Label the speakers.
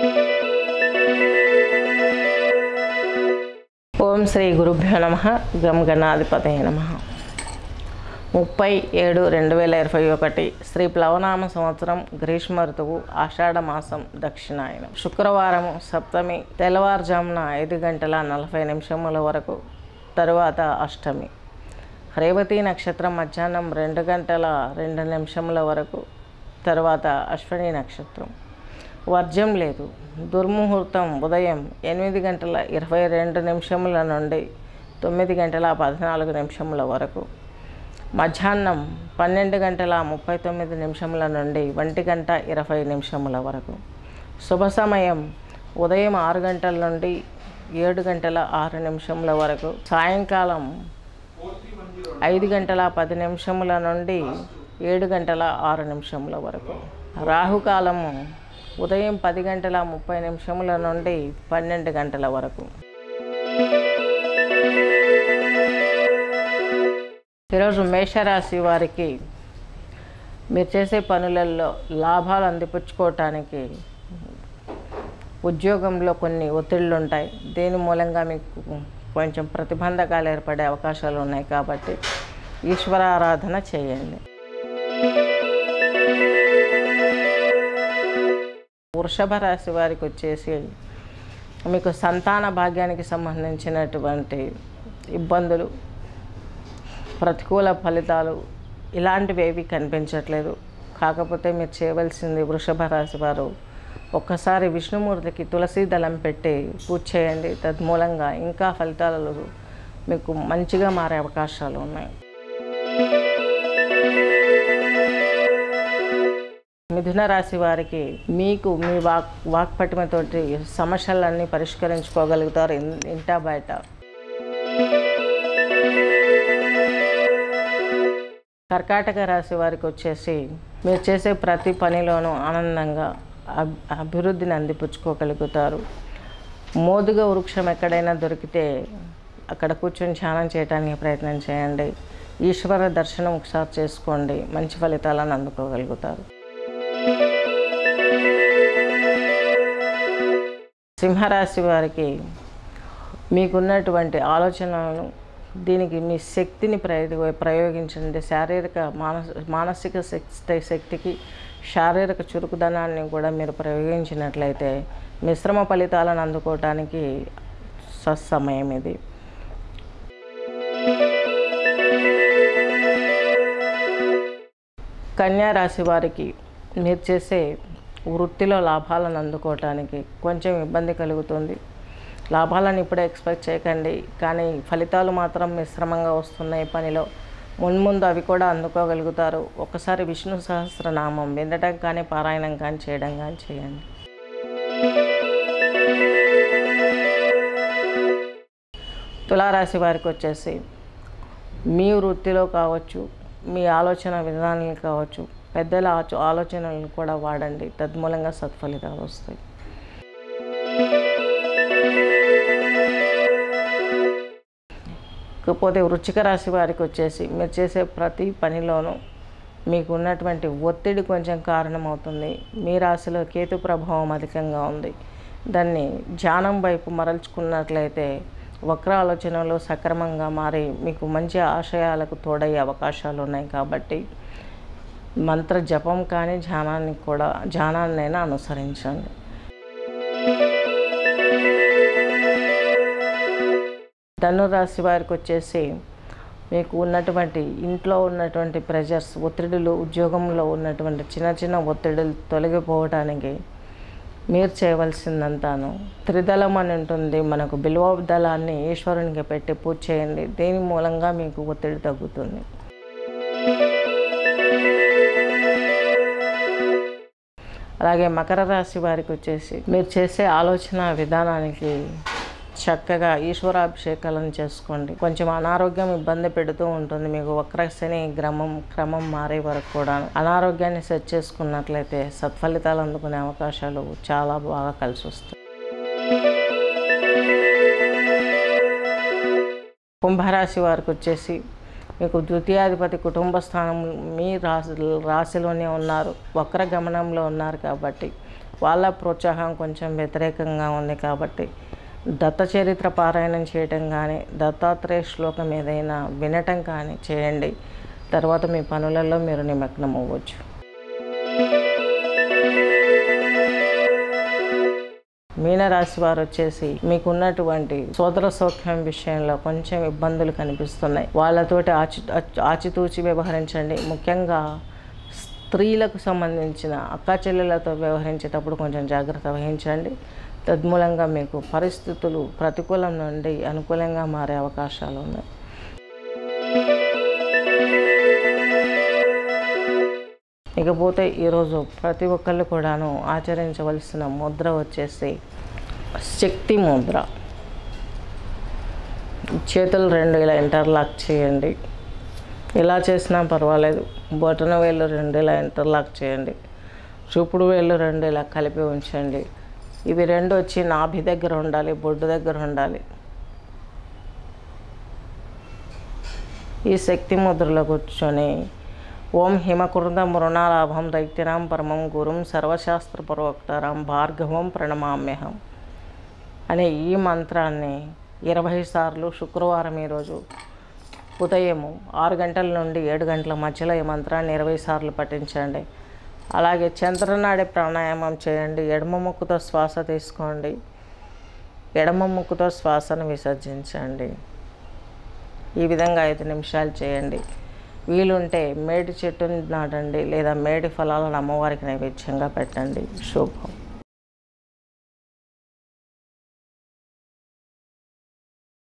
Speaker 1: ఓం శ్రీ గురుభ్యో నమ గం గణాధిపతయ నమ ముప్పై ఏడు రెండు వేల ఇరవై ఒకటి శ్రీ ప్లవనామ సంవత్సరం గ్రీష్మ ఋతువు ఆషాఢ మాసం దక్షిణాయనం శుక్రవారం సప్తమి తెల్లవారుజామున ఐదు గంటల నలభై నిమిషముల వరకు తరువాత అష్టమి రేవతి నక్షత్రం మధ్యాహ్నం రెండు గంటల రెండు నిమిషముల వరకు తర్వాత అశ్విని నక్షత్రం వర్జం లేదు దుర్ముహూర్తం ఉదయం ఎనిమిది గంటల ఇరవై రెండు నిమిషముల నుండి తొమ్మిది గంటల పద్నాలుగు నిమిషముల వరకు మధ్యాహ్నం పన్నెండు గంటల ముప్పై తొమ్మిది నిమిషముల నుండి ఒంటి గంట ఇరవై నిమిషముల వరకు శుభ సమయం ఉదయం ఆరు గంటల నుండి ఏడు గంటల ఆరు నిమిషముల వరకు సాయంకాలం ఐదు గంటల పది నిమిషముల నుండి ఏడు గంటల ఆరు నిమిషముల వరకు రాహుకాలము ఉదయం పది గంటల ముప్పై నిమిషముల నుండి పన్నెండు గంటల వరకు ఈరోజు మేషరాశి వారికి మీరు చేసే పనులలో లాభాలు అందిపుచ్చుకోవటానికి ఉద్యోగంలో కొన్ని ఒత్తిళ్ళు ఉంటాయి దేని మూలంగా మీకు కొంచెం ప్రతిబంధకాలు ఏర్పడే అవకాశాలు ఉన్నాయి కాబట్టి ఈశ్వరారాధన చేయండి వృషభ రాశి వారికి వచ్చేసి మీకు సంతాన భాగ్యానికి సంబంధించినటువంటి ఇబ్బందులు ప్రతికూల ఫలితాలు ఇలాంటివి ఏవి కనిపించట్లేదు కాకపోతే మీరు చేయవలసింది వృషభ రాశి వారు ఒక్కసారి విష్ణుమూర్తికి తులసి దళం పెట్టి పూజ చేయండి తద్మూలంగా ఇంకా ఫలితాలు మీకు మంచిగా మారే అవకాశాలు ఉన్నాయి మిథున రాశి వారికి మీకు మీ వాక్ వాక్పటిమతోటి సమస్యలన్నీ పరిష్కరించుకోగలుగుతారు ఇన్- ఇంటా బయట కర్కాటక రాశి వారికి వచ్చేసి మీరు చేసే ప్రతి పనిలోనూ ఆనందంగా అబ్- అభివృద్ధిని అందిపుచ్చుకోగలుగుతారు మోదుగా వృక్షం ఎక్కడైనా దొరికితే అక్కడ కూర్చొని ధ్యానం చేయడానికి ప్రయత్నం చేయండి ఈశ్వర దర్శనం ఒకసారి చేసుకోండి మంచి ఫలితాలను అందుకోగలుగుతారు సింహరాశి వారికి మీకున్నటువంటి ఆలోచనలను దీనికి మీ శక్తిని ప్రయోగ ప్రయోగించండి శారీరక మానస మానసిక శక్తి శక్తికి శారీరక చురుకుదనాన్ని కూడా మీరు ప్రయోగించినట్లయితే మిశ్రమ ఫలితాలను అందుకోవటానికి సత్సమయం ఇది కన్యా రాశి వారికి మీరు చేసే వృత్తిలో లాభాలను అందుకోవటానికి కొంచెం ఇబ్బంది కలుగుతుంది లాభాలను ఇప్పుడే ఎక్స్పెక్ట్ చేయకండి కానీ ఫలితాలు మాత్రం మిశ్రమంగా వస్తున్నాయి పనిలో మున్ముందు అవి కూడా అందుకోగలుగుతారు ఒకసారి విష్ణు సహస్రనామం వినడం కానీ పారాయణం కానీ చేయడం కానీ చేయండి తులారాశి వారికి వచ్చేసి మీ వృత్తిలో కావచ్చు మీ ఆలోచన విధానాలు కావచ్చు పెద్దల ఆచ- ఆలోచనలను కూడా వాడండి తద్మూలంగా సత్ఫలితాలు వస్తాయి ఇకపోతే వృచ్చిక రాశి వారికి వచ్చేసి మీరు చేసే ప్రతి పనిలోనూ మీకు ఉన్నటువంటి ఒత్తిడి కొంచెం కారణమవుతుంది మీ రాశిలో కేతు ప్రభావం అధికంగా ఉంది దాన్ని ధ్యానం వైపు మరల్చుకున్నట్లయితే వక్ర ఆలోచనలు సక్రమంగా మారి మీకు మంచి ఆశయాలకు తోడయ్యే అవకాశాలు ఉన్నాయి కాబట్టి మంత్ర జపం కానీ ధ్యానాన్ని కూడా ధ్యానాన్నైనా అనుసరించండి ధనురాశి వారికి వచ్చేసి మీకు ఉన్నటువంటి ఇంట్లో ఉన్నటువంటి ప్రెజర్స్ ఒత్తిడులు ఉద్యోగంలో ఉన్నటువంటి చిన్న చిన్న ఒత్తిడులు తొలగిపోవడానికి మీరు చేయవలసిందంతాను త్రిదళం అని ఉంటుంది మనకు బిల్వ దళాన్ని ఈశ్వరునికి పెట్టి పూజ చేయండి దీని మూలంగా మీకు ఒత్తిడి తగ్గుతుంది అలాగే మకర రాశి వారికి వచ్చేసి మీరు చేసే ఆలోచన విధానానికి చక్కగా ఈశ్వరాభిషేకాలను చేసుకోండి కొంచెం అనారోగ్యం ఇబ్బంది పెడుతూ ఉంటుంది మీకు వక్రశని క్రమం క్రమం మారే వరకు కూడా అనారోగ్యాన్ని సెట్ చేసుకున్నట్లయితే సత్ఫలితాలు అందుకునే అవకాశాలు చాలా బాగా కలిసి వస్తాయి కుంభరాశి వారికి వచ్చేసి మీకు ద్వితీయాధిపతి కుటుంబ స్థానం మీ రాశి రాశిలోనే ఉన్నారు వక్ర గమనంలో ఉన్నారు కాబట్టి వాళ్ళ ప్రోత్సాహం కొంచెం వ్యతిరేకంగా ఉంది కాబట్టి దత్త చరిత్ర పారాయణం చేయటం కానీ దత్తాత్రేయ శ్లోకం ఏదైనా వినటం కానీ చేయండి తర్వాత మీ పనులలో మీరు నిమగ్నం అవ్వచ్చు మీనరాశి వారు వచ్చేసి మీకున్నటువంటి సోదర సౌఖ్యం విషయంలో కొంచెం ఇబ్బందులు కనిపిస్తున్నాయి వాళ్ళతోటి ఆచి ఆచితూచి వ్యవహరించండి ముఖ్యంగా స్త్రీలకు సంబంధించిన అక్క చెల్లెలతో వ్యవహరించేటప్పుడు కొంచెం జాగ్రత్త వహించండి తద్మూలంగా మీకు పరిస్థితులు ప్రతికూలం నుండి అనుకూలంగా మారే అవకాశాలు ఉన్నాయి ఇకపోతే ఈరోజు ప్రతి ఒక్కళ్ళు కూడాను ఆచరించవలసిన ముద్ర వచ్చేసి శక్తి ముద్ర చేతులు రెండు ఇలా ఇంటర్లాక్ చేయండి ఇలా చేసినా పర్వాలేదు బొటన వేళ్ళు రెండు ఇలా ఇంటర్లాక్ చేయండి చూపుడు వేళ్ళు రెండు ఇలా కలిపి ఉంచండి ఇవి రెండు వచ్చి నాభి దగ్గర ఉండాలి బొడ్డు దగ్గర ఉండాలి ఈ శక్తి ముద్రలో కూర్చొని ఓం హిమకృత మృణాలాభం దైత్యనాం పరమం గురుం సర్వశాస్త్ర పరోక్తరం భార్గవం ప్రణమామ్యహం అనే ఈ మంత్రాన్ని ఇరవై సార్లు శుక్రవారం ఈరోజు ఉదయం ఆరు గంటల నుండి ఏడు గంటల మధ్యలో ఈ మంత్రాన్ని ఇరవై సార్లు పఠించండి అలాగే చంద్రనాడి ప్రాణాయామం చేయండి ఎడమ ముక్కుతో శ్వాస తీసుకోండి ఎడమ ముక్కుతో శ్వాసను విసర్జించండి ఈ విధంగా ఐదు నిమిషాలు చేయండి వీలుంటే మేడి చెట్టుని నాటండి లేదా మేడి ఫలాలను అమ్మవారికి నైవేద్యంగా పెట్టండి శుభం